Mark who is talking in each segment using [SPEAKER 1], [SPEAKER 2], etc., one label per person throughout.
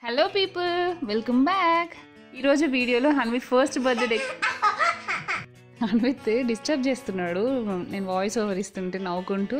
[SPEAKER 1] Hello people welcome back ఈరోజు వీడియోలో Hanvith first birthday Hanvith disturb చేస్తున్నాడు నేను వాయిస్ ఓవర్ ఇస్తుంటే నవ్వుకుంటూ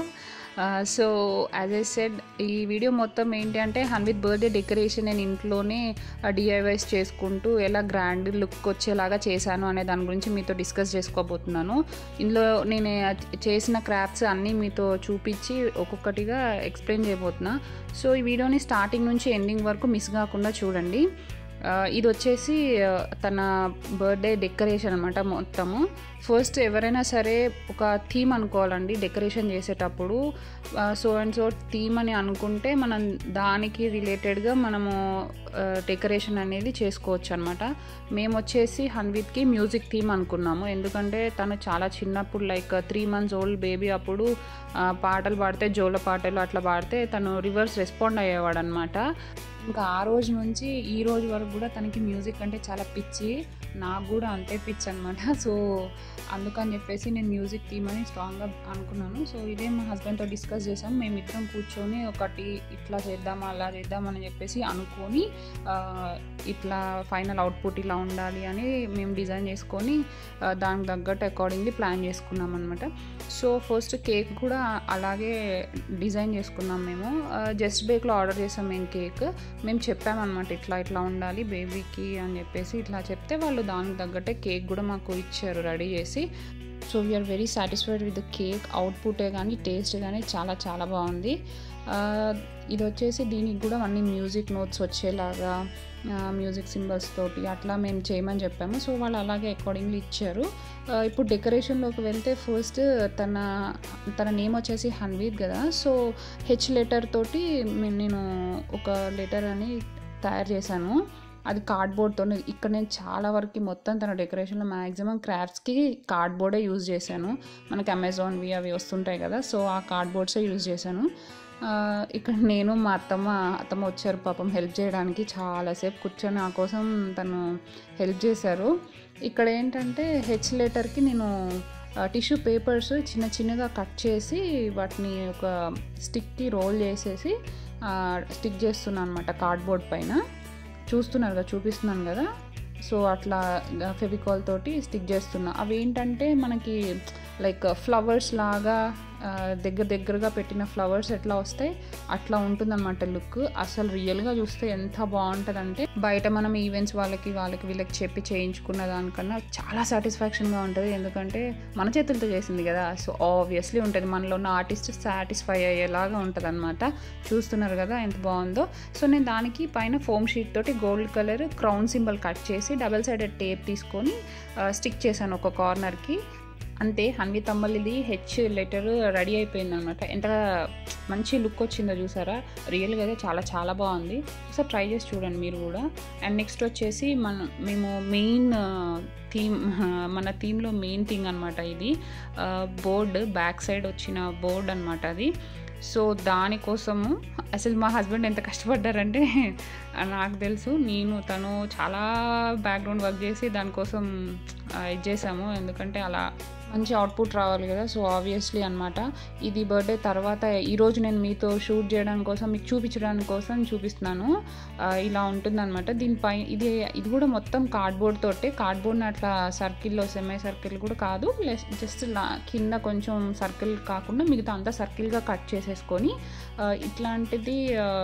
[SPEAKER 1] సో యాజ్ ఐ సెడ్ ఈ వీడియో మొత్తం ఏంటి అంటే హన్విత్ బర్త్డే డెకరేషన్ నేను ఇంట్లోనే డిఐవైస్ చేసుకుంటూ ఎలా గ్రాండ్ లుక్ వచ్చేలాగా చేశాను అనే దాని గురించి మీతో డిస్కస్ చేసుకోబోతున్నాను ఇందులో నేను చేసిన క్రాఫ్ట్స్ అన్నీ మీతో చూపించి ఒక్కొక్కటిగా ఎక్స్ప్లెయిన్ చేయబోతున్నా సో ఈ వీడియోని స్టార్టింగ్ నుంచి ఎండింగ్ వరకు మిస్ కాకుండా చూడండి ఆ, ఇది వచ్చేసి ఆ, తన బర్త్డే డెకరేషన్ అనమాట మొత్తము ఫస్ట్ ఎవరైనా సరే ఒక థీమ్ అనుకోవాలండి డెకరేషన్ చేసేటప్పుడు సో అండ్ సో థీమ్ అని అనుకుంటే మనం దానికి రిలేటెడ్గా మనము డెకరేషన్ అనేది చేసుకోవచ్చు అనమాట మేము వచ్చేసి హన్విత్కి మ్యూజిక్ థీమ్ అనుకున్నాము ఎందుకంటే తను చాలా చిన్నప్పుడు like three months old baby అప్పుడు ఆ, పాటలు పాడితే జోల పాటలు అట్లా పాడితే తను రివర్స్ రెస్పాండ్ అయ్యేవాడు అనమాట ఇంకా ఆ రోజు నుంచి ఈ రోజు వరకు కూడా తనకి మ్యూజిక్ అంటే చాలా పిచ్చి నాకు కూడా అంతే పిచ్చి అనమాట సో అందుకని చెప్పేసి నేను మ్యూజిక్ థీమ్ అని స్ట్రాంగ్గా అనుకున్నాను సో ఇదే మా హస్బెండ్తో డిస్కస్ చేసాం మేమిద్దరం కూర్చొని ఒకటి ఇట్లా చేద్దామా అలా చేద్దామని చెప్పేసి అనుకొని ఆ, ఇట్లా ఫైనల్ అవుట్పుట్ ఇలా ఉండాలి అని మేము డిజైన్ చేసుకొని ఆ, దానికి తగ్గట్టు అకార్డింగ్లీ ప్లాన్ చేసుకున్నాం అనమాట సో ఫస్ట్ కేక్ కూడా అలాగే డిజైన్ చేసుకున్నాం మేము జస్ట్ బేక్లో ఆర్డర్ చేసాం మేము కేక్ మేము చెప్పామన్నమాట ఇట్లా ఇట్లా ఉండాలి బేబీకి అని చెప్పేసి ఇట్లా చెప్తే వాళ్ళు దానికి తగ్గట్టే కేక్ కూడా మాకు ఇచ్చారు రెడీ చేసి so we're very satisfied with the cake అవుట్పుటే కానీ టేస్ట్ కానీ చాలా చాలా బాగుంది ఆ, ఇది వచ్చేసి దీనికి కూడా అన్ని మ్యూజిక్ నోట్స్ వచ్చేలాగా మ్యూజిక్ సింబల్స్ తోటి అట్లా మేము చేయమని చెప్పాము సో వాళ్ళు అలాగే అకార్డింగ్లీ ఇచ్చారు ఆ, ఇప్పుడు డెకరేషన్లోకి వెళ్తే ఫస్ట్ తన తన నేమ్ వచ్చేసి హన్వీర్ కదా సో హెచ్ లెటర్ తోటి మే- నేను ఒక లెటర్ అని తయారు చేశాను అది కార్డ్బోర్డ్తో ఇక్కడ నేను చాలా వరకు మొత్తం తన డెకరేషన్లో మ్యాక్సిమం క్రాఫ్ట్స్కి కార్డ్బోర్డే యూజ్ చేశాను మనకి అమెజాన్వి అవి వస్తుంటాయి కదా సో ఆ కార్డ్బోర్డ్సే యూజ్ చేశాను ఆ, ఇక్కడ నేను మా అత్తమ్మ అత్తమ్మ వచ్చారు పాపం హెల్ప్ చేయడానికి చాలాసేపు కూర్చొని నా కోసం తను హెల్ప్ చేశారు ఇక్కడ ఏంటంటే హెచ్ లెటర్కి నేను టిష్యూ పేపర్స్ చిన్న చిన్నగా కట్ చేసి వాటిని ఒక స్టిక్కి రోల్ చేసేసి స్టిక్ చేస్తున్నాను అనమాట కార్డ్బోర్డ్ పైన చూస్తున్నారు కదా చూపిస్తున్నాను కదా సో అట్లా ఫెవికాల్ తోటి స్టిక్ చేస్తున్నా అవి ఏంటంటే మనకి లైక్ ఫ్లవర్స్ లాగా ఆ, దగ్గర దగ్గరగా పెట్టిన ఫ్లవర్స్ ఎట్లా వస్తాయి అట్లా ఉంటుందన్నమాట లుక్ అసలు రియల్గా చూస్తే ఎంత బాగుంటుందంటే బయట మనం ఈవెంట్స్ వాళ్ళకి వాళ్ళకి వీళ్ళకి చెప్పి చేయించుకున్న దానికన్నా చాలా సాటిస్ఫాక్షన్గా ఉంటుంది ఎందుకంటే మన చేతులతో చేసింది కదా సో ఆబ్వియస్లీ ఉంటుంది మనలో ఉన్న ఆర్టిస్ట్ సాటిస్ఫై అయ్యేలాగా ఉంటుంది అనమాట చూస్తున్నారు కదా ఎంత బాగుందో సో నేను దానికి పైన ఫోమ్ షీట్ తోటి gold colour crown symbol cut చేసి డబల్ సైడెడ్ టేప్ తీసుకొని స్టిక్ చేశాను ఒక కార్నర్కి అంతే హన్వి తమ్మలిది హెచ్ లెటర్ రెడీ అయిపోయింది అనమాట ఎంత మంచి లుక్ వచ్చిందో చూసారా రియల్గా అయితే చాలా చాలా బాగుంది ఒకసారి ట్రై చేసి చూడండి మీరు కూడా అండ్ నెక్స్ట్ వచ్చేసి మన మేము మెయిన్ థీమ్ మన థీమ్లో మెయిన్ థింగ్ అనమాట ఇది బోర్డ్ బ్యాక్ సైడ్ వచ్చిన బోర్డ్ అనమాట అది సో దానికోసము అసలు మా హస్బెండ్ ఎంత కష్టపడ్డారంటే నాకు తెలుసు నేను తను చాలా బ్యాక్గ్రౌండ్ వర్క్ చేసి దానికోసం ఆ, ఇది చేసాము ఎందుకంటే అలా మంచి అవుట్పుట్ రావాలి కదా సో ఆబ్వియస్లీ అనమాట ఇది బర్త్డే తర్వాత ఈరోజు నేను మీతో షూట్ చేయడానికి కోసం మీకు చూపించడానికి కోసం చూపిస్తున్నాను ఆ, ఇలా ఉంటుందన్నమాట దీనిపై ఇది ఇది కూడా మొత్తం కార్డ్బోర్డ్ తోటే కార్డ్బోర్డ్ని అట్లా సర్కిల్లో సెమీ సర్కిల్ కూడా కాదు జస్ట్ కింద కొంచెం సర్కిల్ కాకుండా మిగతా అంతా సర్కిల్గా కట్ చేసేసుకొని ఆ, ఇట్లాంటిది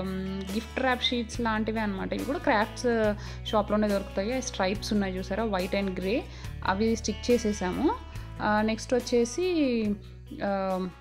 [SPEAKER 1] గిఫ్ట్ ర్యాప్ షీట్స్ లాంటివి అనమాట ఇవి కూడా క్రాఫ్ట్స్ షాప్లోనే దొరుకుతాయి స్ట్రైప్స్ ఉన్నాయి చూసారా వైట్ అండ్ గ్రే అవి స్టిక్ చేసేసాము నెక్స్ట్ వచ్చేసి ఆ,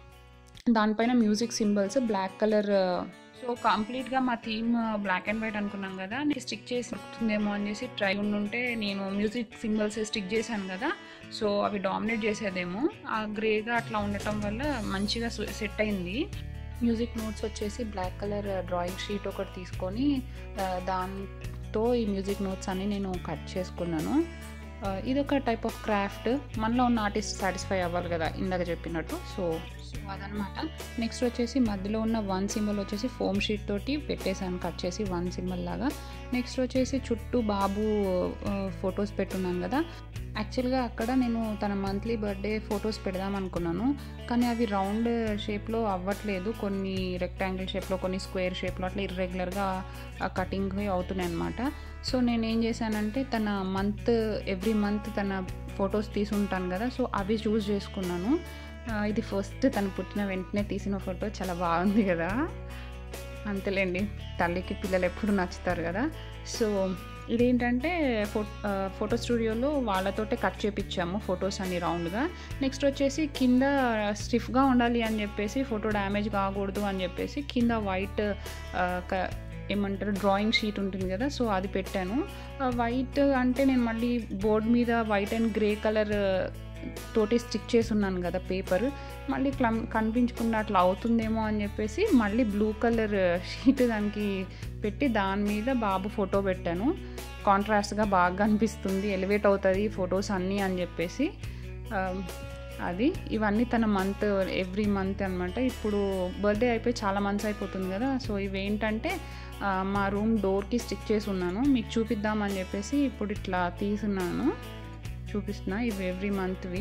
[SPEAKER 1] దానిపైన music symbols black colour so కంప్లీట్గా మా థీమ్ బ్లాక్ అండ్ వైట్ అనుకున్నాం కదా నేను స్టిక్ చేసి దొరుకుతుందేమో అని చేసి ట్రై ఉండుంటే నేను మ్యూజిక్ సింబల్స్ స్టిక్ చేశాను కదా సో అవి డామినేట్ చేసేదేమో ఆ గ్రేగా అట్లా ఉండటం వల్ల మంచిగా సెట్ అయింది మ్యూజిక్ నోట్స్ వచ్చేసి బ్లాక్ కలర్ డ్రాయింగ్ షీట్ ఒకటి తీసుకొని ఆ, దాంతో ఈ మ్యూజిక్ నోట్స్ అన్ని నేను కట్ చేసుకున్నాను ఆ, ఇదొక టైప్ ఆఫ్ క్రాఫ్ట్ మనలో ఉన్న ఆర్టిస్ట్ సాటిస్ఫై అవ్వాలి కదా ఇందాక చెప్పినట్టు సో సో అదనమాట నెక్స్ట్ వచ్చేసి మధ్యలో ఉన్న వన్ సింబల్ వచ్చేసి ఫోమ్ షీట్ తోటి పెట్టేశాను కట్ చేసి వన్ సింబల్ లాగా నెక్స్ట్ వచ్చేసి చుట్టూ బాబు ఫొటోస్ పెట్టున్నాను కదా యాక్చువల్గా అక్కడ నేను తన మంత్లీ బర్త్డే ఫొటోస్ పెడదాం అనుకున్నాను కానీ అవి రౌండ్ షేప్లో అవ్వట్లేదు కొన్ని రెక్టాంగిల్ షేప్లో కొన్ని స్క్వేర్ షేప్లో అట్లా ఇర్రెగ్యులర్గా కటింగ్ అవుతున్నాయి అనమాట సో నేను ఏం చేశానంటే తన మంత్ ఎవ్రీ మంత్ తన ఫొటోస్ తీసుంటాను కదా సో అవి చూస్ చేసుకున్నాను ఆ, ఇది ఫస్ట్ తను పుట్టిన వెంటనే తీసిన ఫోటో చాలా బాగుంది కదా అంతేలేండి తల్లికి పిల్లలు ఎప్పుడు నచ్చుతారు కదా సో ఇదేంటంటే ఫో ఫోటో స్టూడియోలో వాళ్ళతోటే కట్ చేపించాము ఫొటోస్ అన్ని రౌండ్గా నెక్స్ట్ వచ్చేసి కింద స్టిఫ్గా ఉండాలి అని చెప్పేసి ఫోటో డ్యామేజ్ కాకూడదు అని చెప్పేసి కింద వైట్ ఏమంటారు డ్రాయింగ్ షీట్ ఉంటుంది కదా సో అది పెట్టాను వైట్ అంటే నేను మళ్ళీ బోర్డ్ మీద వైట్ అండ్ గ్రే కలర్ తోటి స్టిక్ చేసి ఉన్నాను కదా పేపర్ మళ్ళీ క్లం కనిపించకుండా అట్లా అవుతుందేమో అని చెప్పేసి మళ్ళీ బ్లూ కలర్ షీట్ దానికి పెట్టి దాని మీద బాబు ఫోటో పెట్టాను కాంట్రాస్ట్గా బాగా కనిపిస్తుంది ఎలివేట్ అవుతుంది ఫొటోస్ అన్నీ అని చెప్పేసి ఆ, అది ఇవన్నీ తన మంత్ ఎవ్రీ మంత్ అనమాట ఇప్పుడు బర్త్డే అయిపోయి చాలా మంత్స్ అయిపోతుంది కదా సో ఇవేంటంటే ఆ, మా రూమ్ డోర్కి స్టిక్ చేసి ఉన్నాను మీకు చూపిద్దామని చెప్పేసి ఇప్పుడు ఇట్లా తీసున్నాను చూపిస్తున్నా ఇవి ఎవ్రీ మంత్వి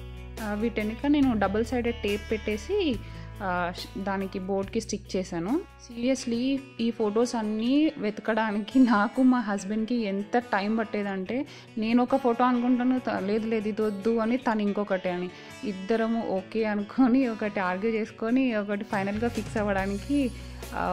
[SPEAKER 1] వీటెనక నేను డబుల్ సైడెడ్ టేప్ పెట్టేసి ఆ, ష్- దానికి బోర్డ్కి స్టిక్ చేశాను సీరియస్లీ ఈ ఫొటోస్ అన్నీ వెతకడానికి నాకు మా హస్బెండ్కి ఎంత టైం పట్టేదంటే నేను ఒక ఫోటో అనుకుంటాను త- లేదు లేదు ఇది వద్దు అని తను ఇంకొకటి అని ఇద్దరము ఓకే అనుకొని ఒకటి ఆర్గ్యూ చేసుకొని ఒకటి ఫైనల్గా ఫిక్స్ అవ్వడానికి ఆ,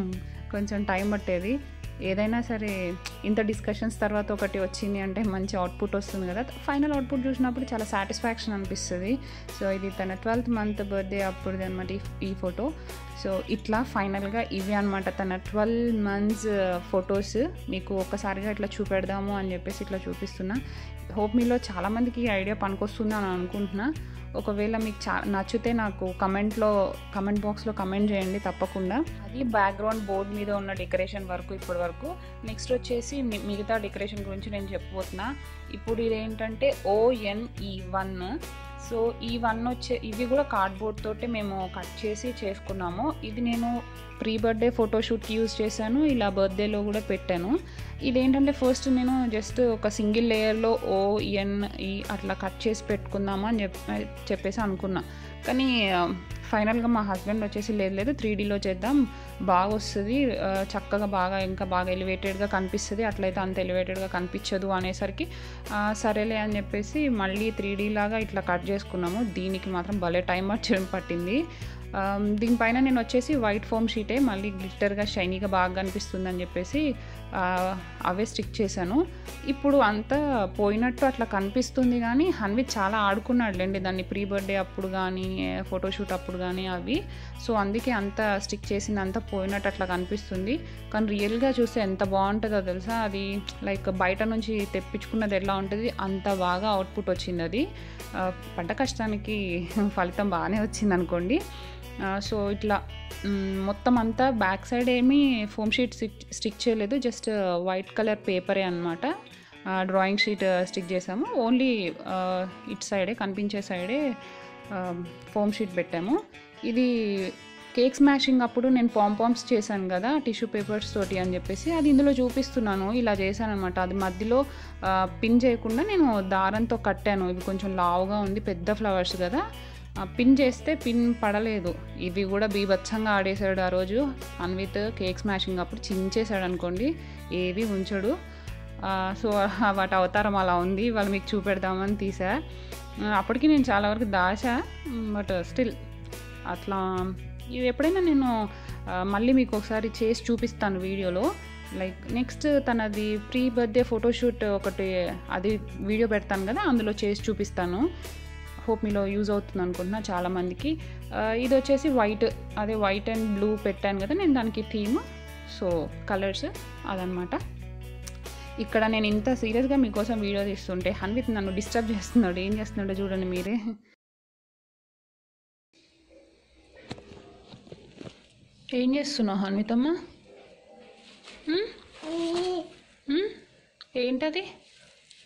[SPEAKER 1] కొంచెం టైం పట్టేది ఏదైనా సరే ఇంత డిస్కషన్స్ తర్వాత ఒకటి వచ్చింది అంటే మంచి అవుట్పుట్ వస్తుంది కదా ఫైనల్ అవుట్పుట్ చూసినప్పుడు చాలా సాటిస్ఫాక్షన్ అనిపిస్తుంది సో ఇది తన ట్వెల్త్ మంత్ బర్త్డే అప్పుడు అనమాట ఈ ఫోటో సో ఇట్లా ఫైనల్గా ఇవి అనమాట తన ట్వెల్వ్ మంత్స్ ఫొటోస్ మీకు ఒక్కసారిగా ఇట్లా చూపెడదాము అని చెప్పేసి ఇట్లా చూపిస్తున్నా హోప్ మీలో చాలామందికి ఈ ఐడియా పనికొస్తుంది అని అనుకుంటున్నా ఒకవేళ మీకు చా నచ్చితే నాకు కమెంట్లో కమెంట్ బాక్స్లో కమెంట్ చేయండి తప్పకుండా అది బ్యాక్గ్రౌండ్ బోర్డ్ మీద ఉన్న డెకరేషన్ వరకు ఇప్పటి వరకు నెక్స్ట్ వచ్చేసి మి- మిగతా డెకరేషన్ గురించి నేను చెప్పబోతున్నా ఇప్పుడు ఇదేంటంటే O N E one one వచ్చే ఇవి కూడా కార్డ్బోర్డ్ తోటి మేము కట్ చేసి చేసుకున్నాము ఇది నేను ప్రీ బర్త్డే ఫోటోషూట్కి యూజ్ చేశాను ఇలా బర్త్డేలో కూడా పెట్టాను ఇదేంటంటే ఫస్ట్ నేను జస్ట్ ఒక సింగిల్ లేయర్లో ఓ ఎన్ ఈ అట్లా కట్ చేసి పెట్టుకుందామా అని చెప్ చెప్పేసి అనుకున్నా కానీ ఫైనల్గా మా హస్బెండ్ వచ్చేసి లేదు లేదు త్రీ డీలో చేద్దాం బాగా వస్తుంది ఆ, చక్కగా బాగా ఇంకా బాగా ఎలివేటెడ్గా కనిపిస్తుంది అట్లయితే అంత ఎలివేటెడ్గా కనిపించదు అనేసరికి ఆ, సరేలే అని చెప్పేసి మళ్ళీ త్రీ డీ లాగా ఇట్లా కట్ చేసుకున్నాము దీనికి మాత్రం భలే టైం వచ్చి పట్టింది ఆమ్, దీనిపైన నేను వచ్చేసి వైట్ ఫోమ్ షీటే మళ్ళీ గ్లిటర్గా షైనీగా బాగా కనిపిస్తుంది అని చెప్పేసి ఆ, అవే స్టిక్ చేశాను ఇప్పుడు అంతా పోయినట్టు అట్లా కనిపిస్తుంది కానీ హన్విత్ చాలా ఆడుకున్నాడులేండి దాన్ని ప్రీ బర్త్డే అప్పుడు కానీ ఫోటోషూట్ అప్పుడు కానీ అవి సో అందుకే అంత స్టిక్ చేసింది అంతా పోయినట్టు అట్లా కనిపిస్తుంది కానీ రియల్గా చూస్తే ఎంత బాగుంటుందో తెలుసా అది లైక్ బయట నుంచి తెప్పించుకున్నది ఎలా ఉంటుంది అంత బాగా అవుట్పుట్ వచ్చింది అది ఆ, పడ్డ కష్టానికి ఫలితం బాగానే వచ్చింది అనుకోండి ఆ, సో ఇట్లా మ్, మొత్తం అంతా బ్యాక్ సైడ్ ఏమీ ఫోమ్ షీట్ స్టిక్ స్టిక్ చేయలేదు జస్ట్ వైట్ కలర్ పేపరే అనమాట డ్రాయింగ్ షీట్ స్టిక్ చేసాము ఓన్లీ ఇటు సైడే కనిపించే సైడే ఫోమ్ షీట్ పెట్టాము ఇది కేక్ స్మాషింగ్ అప్పుడు నేను పాంపామ్స్ చేశాను కదా టిష్యూ పేపర్స్ తోటి అని చెప్పేసి అది ఇందులో చూపిస్తున్నాను ఇలా చేశాను అనమాట అది మధ్యలో ఆ, పిన్ చేయకుండా నేను దారంతో కట్టాను ఇవి కొంచెం లావుగా ఉంది పెద్ద ఫ్లవర్స్ కదా ఆ, పిన్ చేస్తే పిన్ పడలేదు ఇవి కూడా బీభత్సంగా ఆడేశాడు ఆ రోజు అన్విత్ కేక్ స్మాషింగ్ అప్పుడు చించేశాడు అనుకోండి ఏవి ఉంచడు ఆ, సో వాటి అవతారం అలా ఉంది వాళ్ళు మీకు చూపెడదామని తీసా ఆ, అప్పటికి నేను చాలా వరకు దాచా బట్ స్టిల్ అట్లా ఇవి ఎప్పుడైనా నేను ఆ, మళ్ళీ మీకు ఒకసారి చేసి చూపిస్తాను వీడియోలో లైక్ నెక్స్ట్ తనది ప్రీ బర్త్డే ఫోటోషూట్ ఒకటి అది వీడియో పెడతాను కదా అందులో చేసి చూపిస్తాను హోప్ మీలో యూజ్ అవుతుంది అనుకుంటున్నా చాలామందికి ఆ, ఇది వచ్చేసి వైట్ అదే వైట్ అండ్ బ్లూ పెట్టాను కదా నేను దానికి థీమ్ సో కలర్స్ అదనమాట ఇక్కడ నేను ఇంత సీరియస్గా మీకోసం వీడియో తీస్తుంటే హన్విత్ నన్ను డిస్టర్బ్ చేస్తున్నాడు ఏం చేస్తున్నాడో చూడండి మీరే ఏం చేస్తున్నావు హన్వితమ్మ ఉమ్? ఉమ్? ఏంటది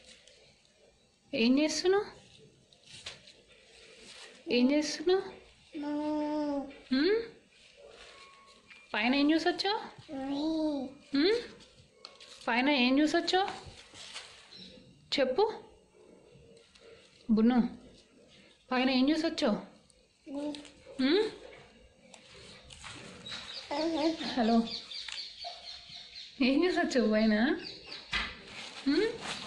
[SPEAKER 1] ఏం చేస్తున్నావు ఏం చేస్తున్నావు హ్మ్? పైన ఏం చూసొచ్చావు హ్మ్? పైన ఏం చూసొచ్చావు చెప్పు బున్ను పైన ఏం చూసొచ్చావు హ్మ్? హలో ఏం చూసొచ్చావు పైన హ్మ్?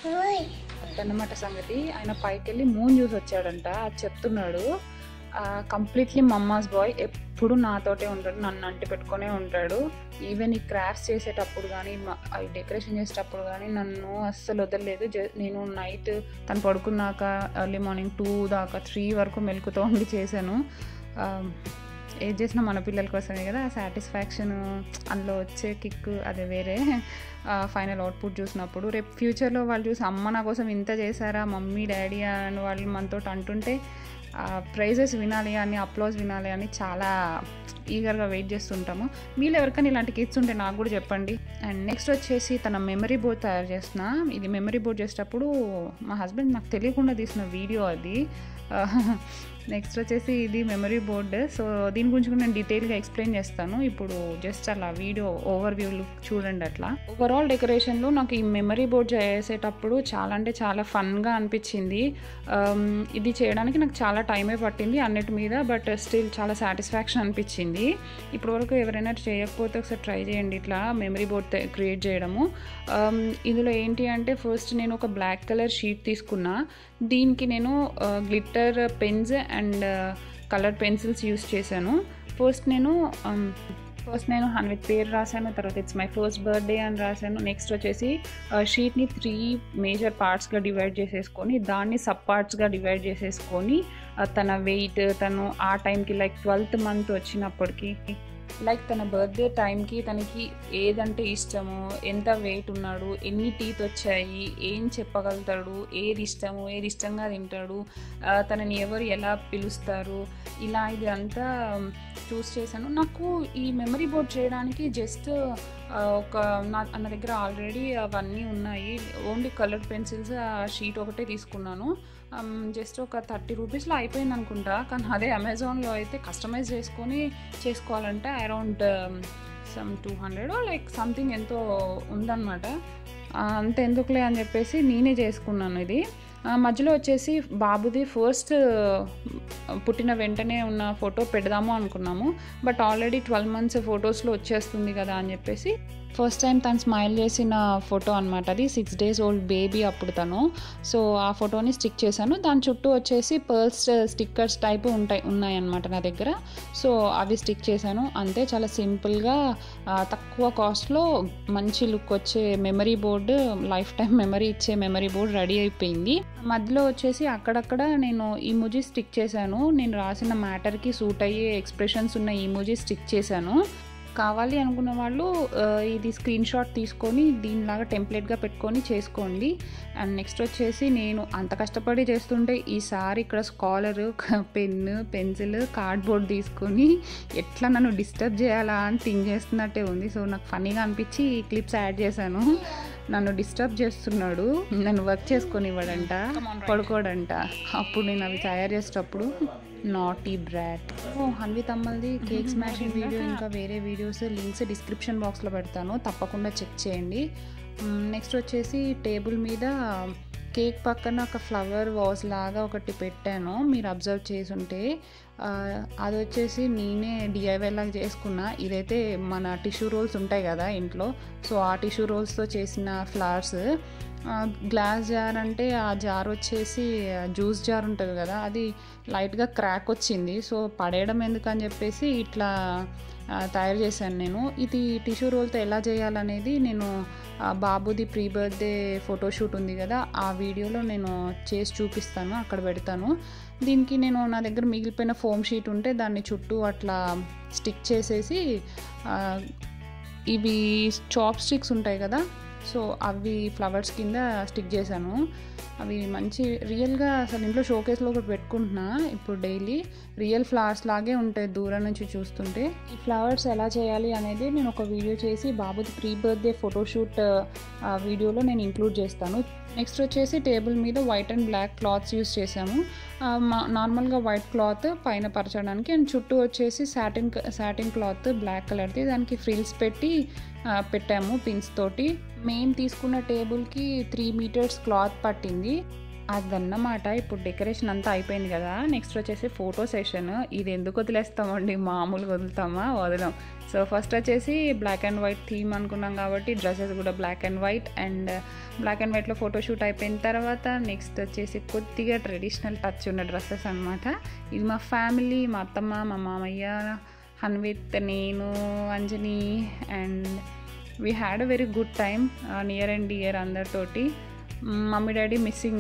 [SPEAKER 1] అదన్నమాట సంగతి ఆయన పైకి వెళ్ళి మూన్ చూసి వచ్చాడంట అది చెప్తున్నాడు కంప్లీట్లీ మమ్మాస్ బాయ్ ఎప్పుడు నాతోటే ఉంటాడు నన్ను అంటి పెట్టుకునే ఉంటాడు ఈవెన్ ఈ క్రాఫ్ట్స్ చేసేటప్పుడు కానీ అవి డెకరేషన్ చేసేటప్పుడు కానీ నన్ను అస్సలు వదలలేదు జ- నేను నైట్ తను పడుకున్నాక ఎర్లీ మార్నింగ్ టూ దాకా త్రీ వరకు మెలుకుతో ఉండి చేశాను ఆ, ఏది చేసినా మన పిల్లల కోసమే కదా ఆ సాటిస్ఫాక్షన్ అందులో వచ్చే కిక్ అది వేరే ఫైనల్ అవుట్పుట్ చూసినప్పుడు రేపు ఫ్యూచర్లో వాళ్ళు చూసి అమ్మ నా కోసం ఇంత చేశారా మమ్మీ డాడీ అని వాళ్ళు మనతో అంటుంటే ప్రైజెస్ వినాలి అని అప్లోజ్ వినాలి అని చాలా ఈగర్గా వెయిట్ చేస్తుంటాము మీరు ఎవరికైనా ఇలాంటి కిట్స్ ఉంటే నాకు కూడా చెప్పండి అండ్ నెక్స్ట్ వచ్చేసి తన మెమరీ బోర్డ్ తయారు చేసిన ఇది మెమరీ బోర్డ్ చేసేటప్పుడు మా హస్బెండ్ నాకు తెలియకుండా తీసిన వీడియో అది నెక్స్ట్ వచ్చేసి ఇది మెమరీ బోర్డ్ సో దీని గురించి కూడా నేను డీటెయిల్గా ఎక్స్ప్లెయిన్ చేస్తాను ఇప్పుడు జస్ట్ అలా వీడియో ఓవర్ వ్యూ లుక్ చూడండి అట్లా ఓవరాల్ డెకరేషన్లో నాకు ఈ మెమరీ బోర్డ్ చేసేటప్పుడు చాలా అంటే చాలా ఫన్గా అనిపించింది Um, ఇది చేయడానికి నాకు చాలా టైమే పట్టింది అన్నిటి మీద బట్ స్టిల్ చాలా సాటిస్ఫాక్షన్ అనిపించింది ఇప్పటి వరకు ఎవరైనా చేయకపోతే ఒకసారి ట్రై చేయండి ఇట్లా మెమరీ బోర్డ్ క్రియేట్ చేయడము Um, ఇందులో ఏంటి అంటే ఫస్ట్ నేను ఒక బ్లాక్ కలర్ షీట్ తీసుకున్నా దీనికి నేను glitter pens and colour pencils use చేశాను ఫస్ట్ నేను ఫస్ట్ నేను హండ్రెడ్ పేరు రాశాను తర్వాత ఇట్స్ మై ఫస్ట్ బర్త్డే అని రాశాను నెక్స్ట్ వచ్చేసి షీట్ని త్రీ మేజర్ పార్ట్స్గా డివైడ్ చేసేసుకొని దాన్ని సబ్ పార్ట్స్గా డివైడ్ చేసేసుకొని ఆ, తన వెయిట్ తను ఆ టైంకి లైక్ ట్వెల్త్ మంత్ వచ్చినప్పటికి లైక్ తన బర్త్డే టైంకి తనకి ఏదంటే ఇష్టము ఎంత వెయిట్ ఉన్నాడు ఎన్ని టీత్ వచ్చాయి ఏం చెప్పగలుగుతాడు ఏది ఇష్టము ఏది ఇష్టంగా తింటాడు ఆ, తనని ఎవరు ఎలా పిలుస్తారు ఇలా ఇది అంతా చూస్ చేశాను నాకు ఈ మెమరీ బోర్డ్ చేయడానికి జస్ట్ ఒక నా నా దగ్గర ఆల్రెడీ అవన్నీ ఉన్నాయి ఓన్లీ కలర్ పెన్సిల్స్ ఆ షీట్ ఒకటే తీసుకున్నాను జస్ట్ ఒక థర్టీ రూపీస్లో అయిపోయింది అనుకుంటా కానీ అదే అమెజాన్లో అయితే కస్టమైజ్ చేసుకొని చేసుకోవాలంటే around some two hundred like something ఎంతో ఉందన్నమాట ఆ, అంత ఎందుకులే అని చెప్పేసి నేనే చేసుకున్నాను ఇది ఆ, మధ్యలో వచ్చేసి బాబుది ఫస్ట్ పుట్టిన వెంటనే ఉన్న ఫోటో పెడదాము అనుకున్నాము బట్ ఆల్రెడీ ట్వెల్వ్ మంత్స్ ఫొటోస్లో వచ్చేస్తుంది కదా అని చెప్పేసి ఫస్ట్ టైం తను స్మైల్ చేసిన ఫోటో అనమాట అది సిక్స్ డేస్ ఓల్డ్ బేబీ అప్పుడు తను సో ఆ ఫోటోని స్టిక్ చేశాను దాని చుట్టూ వచ్చేసి పర్ల్స్ స్టిక్కర్స్ టైప్ ఉంటాయి ఉన్నాయన్నమాట నా దగ్గర సో అవి స్టిక్ చేశాను అంతే చాలా సింపుల్గా ఆ, తక్కువ కాస్ట్లో మంచి లుక్ వచ్చే memory board lifetime memory ఇచ్చే మెమరీ బోర్డ్ రెడీ అయిపోయింది మధ్యలో వచ్చేసి అక్కడక్కడ నేను ఈమోజీ స్టిక్ చేశాను నేను రాసిన మ్యాటర్కి సూట్ అయ్యే ఎక్స్ప్రెషన్స్ ఉన్న ఈమోజీ స్టిక్ చేశాను కావాలి అనుకున్న వాళ్ళు ఆ, ఇది స్క్రీన్ షాట్ తీసుకొని దీనిలాగా టెంప్లెట్గా పెట్టుకొని చేసుకోండి అండ్ నెక్స్ట్ వచ్చేసి నేను అంత కష్టపడి చేస్తుంటే ఈసారి ఇక్కడ స్కాలర్ పెన్ను పెన్సిల్ కార్డ్బోర్డ్ తీసుకొని ఎట్లా నన్ను డిస్టర్బ్ చేయాలా అని థింక్ చేస్తున్నట్టే ఉంది సో నాకు ఫన్నీగా అనిపించి ఈ క్లిప్స్ యాడ్ చేశాను నన్ను డిస్టర్బ్ చేస్తున్నాడు నన్ను వర్క్ చేసుకొని ఇవ్వడంట పడుకోడంట అప్పుడు నేను అవి తయారు చేసేటప్పుడు నాటీ బ్రాట్ ఓ హన్వి తమ్మల్ది కేక్ స్మాషింగ్ వీడియో ఇంకా వేరే వీడియోస్ లింక్స్ డిస్క్రిప్షన్ బాక్స్లో పెడతాను తప్పకుండా చెక్ చేయండి నెక్స్ట్ వచ్చేసి టేబుల్ మీద కేక్ పక్కన ఒక ఫ్లవర్ వాజ్ లాగా ఒకటి పెట్టాను మీరు అబ్జర్వ్ చేసి ఉంటే ఆ, అది వచ్చేసి నేనే డిఐవై లాగా చేసుకున్నా ఇదైతే మన టిష్యూ రోల్స్ ఉంటాయి కదా ఇంట్లో సో ఆ టిష్యూ రోల్స్తో చేసిన ఫ్లవర్స్ గ్లాస్ జార్ అంటే ఆ జార్ వచ్చేసి జ్యూస్ జార్ ఉంటుంది కదా అది లైట్గా క్రాక్ వచ్చింది సో పడేయడం ఎందుకని చెప్పేసి ఇట్లా ఆ, తయారు చేశాను నేను ఇది టిష్యూ రోల్తో ఎలా చేయాలనేది నేను ఆ, బాబుది ప్రీ బర్త్డే ఫోటోషూట్ ఉంది కదా ఆ వీడియోలో నేను చేసి చూపిస్తాను అక్కడ పెడతాను దీనికి నేను నా దగ్గర మిగిలిపోయిన ఫోమ్ షీట్ ఉంటే దాన్ని చుట్టూ అట్లా స్టిక్ చేసేసి ఆ, ఇవి చాప్ స్టిక్స్ ఉంటాయి కదా సో అవి ఫ్లవర్స్ కింద స్టిక్ చేశాను అవి మంచి రియల్గా అసలు ఇంట్లో షోకేస్లో ఒకటి పెట్టుకుంటున్నా ఇప్పుడు డైలీ రియల్ ఫ్లవర్స్ లాగే ఉంటాయి దూరం నుంచి చూస్తుంటే ఈ ఫ్లవర్స్ ఎలా చేయాలి అనేది నేను ఒక వీడియో చేసి బాబుది ప్రీ బర్త్డే ఫోటోషూట్ వీడియోలో నేను ఇంక్లూడ్ చేస్తాను నెక్స్ట్ వచ్చేసి టేబుల్ మీద white and black cloths use చేసాము నార్మల్గా వైట్ క్లాత్ పైన పరచడానికి అండ్ చుట్టూ వచ్చేసి సాటిన్ సాటిన్ క్లాత్ బ్లాక్ కలర్ది దానికి ఫ్రిల్స్ పెట్టి పెట్టాము పిన్స్ తోటి మేము తీసుకున్న టేబుల్కి త్రీ మీటర్స్ క్లాత్ పట్టింది అదన్నమాట ఇప్పుడు డెకరేషన్ అంతా అయిపోయింది కదా నెక్స్ట్ వచ్చేసి ఫోటో సెషన్ ఇది ఎందుకు వదిలేస్తామండి మామూలుగా వదులుతామా వదలం సో ఫస్ట్ వచ్చేసి బ్లాక్ అండ్ వైట్ థీమ్ అనుకున్నాం కాబట్టి డ్రెస్సెస్ కూడా black and white and black and వైట్లో ఫోటోషూట్ అయిపోయిన తర్వాత నెక్స్ట్ వచ్చేసి కొద్దిగా ట్రెడిషనల్ టచ్ ఉన్న డ్రెస్సెస్ అనమాట ఇది మా ఫ్యామిలీ మా అత్తమ్మ మా మామయ్య హన్విత్ నేను Anjani and we had a very good time near and year అందరితోటి మమ్మీ డాడీ మిస్సింగ్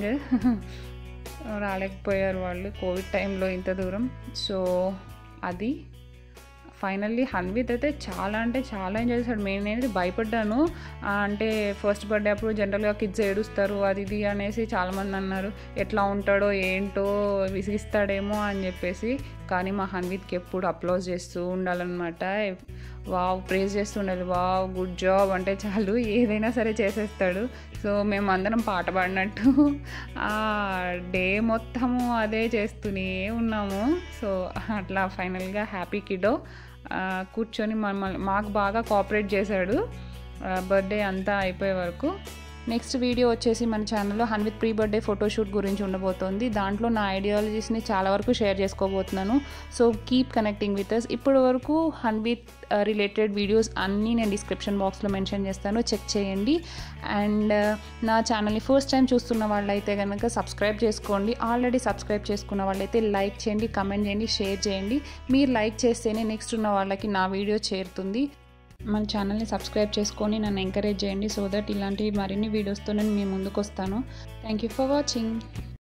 [SPEAKER 1] రాలేకపోయారు వాళ్ళు కోవిడ్ టైంలో ఇంత దూరం సో అది ఫైనల్లీ హన్విత్ అయితే చాలా అంటే చాలా ఎంజాయ్ చేశాడు మేము నేను భయపడ్డాను అంటే ఫస్ట్ బర్త్డే అప్పుడు జనరల్గా కిడ్స్ ఏడుస్తారు అది ఇది అనేసి చాలామంది అన్నారు ఎట్లా ఉంటాడో ఏంటో విసిగిస్తాడేమో అని చెప్పేసి కానీ మా హన్విత్కి ఎప్పుడు అప్లోజ్ చేస్తూ ఉండాలన్నమాట వావ్ ప్రేజ్ చేస్తుండాలి వావ్ గుడ్ జాబ్ అంటే చాలు ఏదైనా సరే చేసేస్తాడు సో మేము అందరం పాట పాడినట్టు ఆ డే మొత్తము అదే చేస్తూనే ఉన్నాము సో అట్లా ఫైనల్గా హ్యాపీ కిడో కూర్చొని మమ్మల్ని మాకు బాగా కోఆపరేట్ చేశాడు బర్త్డే అంతా అయిపోయే వరకు నెక్స్ట్ వీడియో వచ్చేసి మన ఛానల్లో హన్విత్ ప్రీ బర్త్డే ఫోటోషూట్ గురించి ఉండబోతోంది దాంట్లో నా ఐడియాలజీస్ని చాలా వరకు షేర్ చేసుకోబోతున్నాను so keep connecting with us ఇప్పటి వరకు హన్విత్ రిలేటెడ్ వీడియోస్ అన్నీ నేను డిస్క్రిప్షన్ బాక్స్లో మెన్షన్ చేస్తాను చెక్ చేయండి అండ్ నా ఛానల్ని ఫస్ట్ టైం చూస్తున్న వాళ్ళైతే కనుక సబ్స్క్రైబ్ చేసుకోండి ఆల్రెడీ సబ్స్క్రైబ్ చేసుకున్న వాళ్ళైతే లైక్ చేయండి కమెంట్ చేయండి షేర్ చేయండి మీరు లైక్ చేస్తేనే నెక్స్ట్ ఉన్న వాళ్ళకి నా వీడియో చేరుతుంది మన ఛానల్ని సబ్స్క్రైబ్ చేసుకొని నన్ను ఎంకరేజ్ చేయండి సో దట్ ఇలాంటి మరిన్ని వీడియోస్తో నేను మీ ముందుకు వస్తాను థ్యాంక్ యూ ఫర్ వాచింగ్